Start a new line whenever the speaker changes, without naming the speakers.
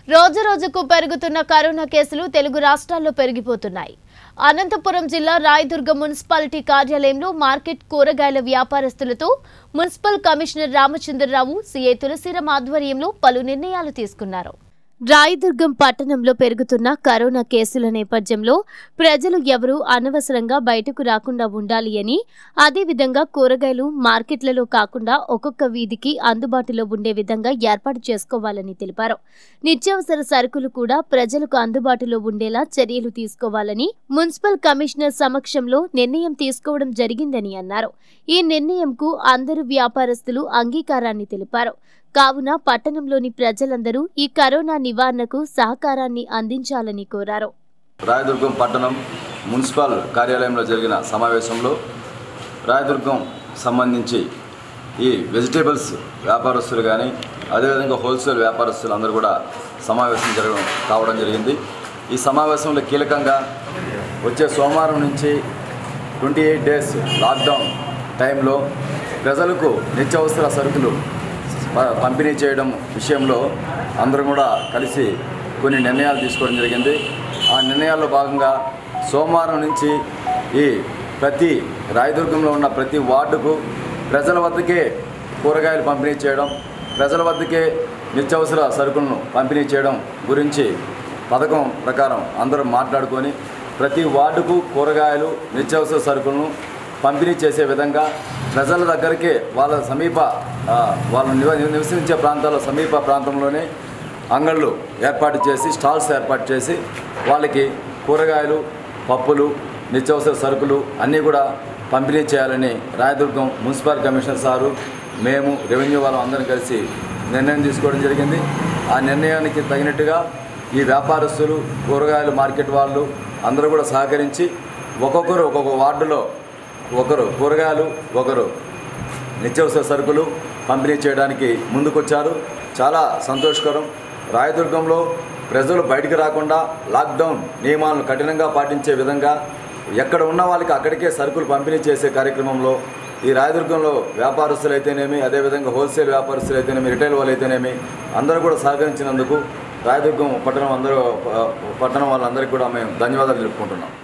రోజు రోజుకు పెరుగుతున్న కరోనా కేసులు తెలుగు రాష్ట్రాల్లో పెరిగిపోతున్నాయి అనంతపురం జిల్లా రాయదుర్గ మున్సిపాలిటీ కార్యాలయంలో మార్కెట్ కూరగాయల వ్యాపారస్తులతో municipal commissioner Ramachandra Rao CI Tulasiram ఆధ్వర్యంలో పలు నిర్ణయాలు తీసుకున్నారు రాయదుర్గం పట్టణంలో పెరుగుతున్న కరోనా కేసుల నేపథ్యంలో ప్రజలు ఎవరూ అనవసరంగా బయటకు రాకుండా ఉండాలి అని అదేవిధంగా కూరగాయలు మార్కెట్లలో కాకుండా ఒక్కొక్క వీధికి అందుబాటులో ఉండే విధంగా ఏర్పాటు చేసుకోవాలని తెలిపారు నిత్యావసర సరుకులు కూడా ప్రజలకు అందుబాటులో ఉండేలా చర్యలు తీసుకోవాలని మున్సిపల్ కమిషనర్ సమక్షంలో నిర్ణయం తీసుకోవడం జరిగిందని అన్నారు ఈ నిర్ణయంకు అందరు వ్యాపారస్తులు అంగీకారాన్ని తెలిపారు కావున పట్టణంలోని ప్రజలందరూ ఈ కరోనా నివారణకు సహకారాన్ని అందించాలని కోరారు
రాయదుర్గం పట్టణం మున్సిపల్ కార్యాలయంలో జరిగిన సమావేశంలో రాయదుర్గం సంబంధించి ఈ వెజిటేబుల్స్ వ్యాపారస్తులు కానీ అదేవిధంగా హోల్సేల్ వ్యాపారస్తులు అందరూ కూడా సమావేశం జరగడం కావడం జరిగింది ఈ సమావేశంలో కీలకంగా వచ్చే సోమవారం నుంచి ట్వంటీ ఎయిట్ డేస్ లాక్డౌన్ టైంలో ప్రజలకు నిత్యావసర సరుకులు ప- పంపిణీ చేయడం విషయంలో అందరం కూడా కలిసి కొన్ని నిర్ణయాలు తీసుకోవడం జరిగింది ఆ నిర్ణయాల్లో భాగంగా సోమవారం నుంచి ఈ ప్రతి రాయదుర్గంలో ఉన్న ప్రతి వార్డుకు ప్రజల వద్దకే కూరగాయలు పంపిణీ చేయడం ప్రజల వద్దకే నిత్యావసర సరుకులను పంపిణీ చేయడం గురించి పథకం ప్రకారం అందరం మాట్లాడుకొని ప్రతి వార్డుకు కూరగాయలు నిత్యావసర సరుకులను పంపిణీ చేసే విధంగా ప్రజల దగ్గరికే వాళ్ళ సమీప ఆ, వాళ్ళు నివ- నివసించే ప్రాంతాల సమీప ప్రాంతంలోనే అంగళ్ళు ఏర్పాటు చేసి స్టాల్స్ ఏర్పాటు చేసి వాళ్ళకి కూరగాయలు పప్పులు నిత్యావసర సరుకులు అన్నీ కూడా పంపిణీ చేయాలని రాయదుర్గం మున్సిపల్ కమిషనర్ సారు మేము రెవెన్యూ వాళ్ళం అందరం కలిసి నిర్ణయం తీసుకోవడం జరిగింది ఆ నిర్ణయానికి తగినట్టుగా ఈ వ్యాపారస్తులు కూరగాయల మార్కెట్ వాళ్ళు అందరూ కూడా సహకరించి ఒక్కొక్కరు ఒక్కొక్క వార్డులో ఒకరు కూరగాయలు ఒకరు నిత్యావసర సరుకులు పంపిణీ చేయడానికి ముందుకొచ్చారు చాలా సంతోషకరం రాయదుర్గంలో ప్రజలు బయటికి రాకుండా లాక్డౌన్ నియమాలను కఠినంగా పాటించే విధంగా ఎక్కడ ఉన్న వాళ్ళకి అక్కడికే సరుకులు పంపిణీ చేసే కార్యక్రమంలో ఈ రాయదుర్గంలో వ్యాపారస్తులు అయితేనేమి అదేవిధంగా హోల్సేల్ వ్యాపారస్తులు అయితేనేమి రిటైల్ వాళ్ళు అయితేనేమి అందరూ కూడా సహకరించినందుకు రాయదుర్గం పట్టణం అందరూ పట్టణం వాళ్ళందరికీ కూడా మేము ధన్యవాదాలు తెలుపుకుంటున్నాం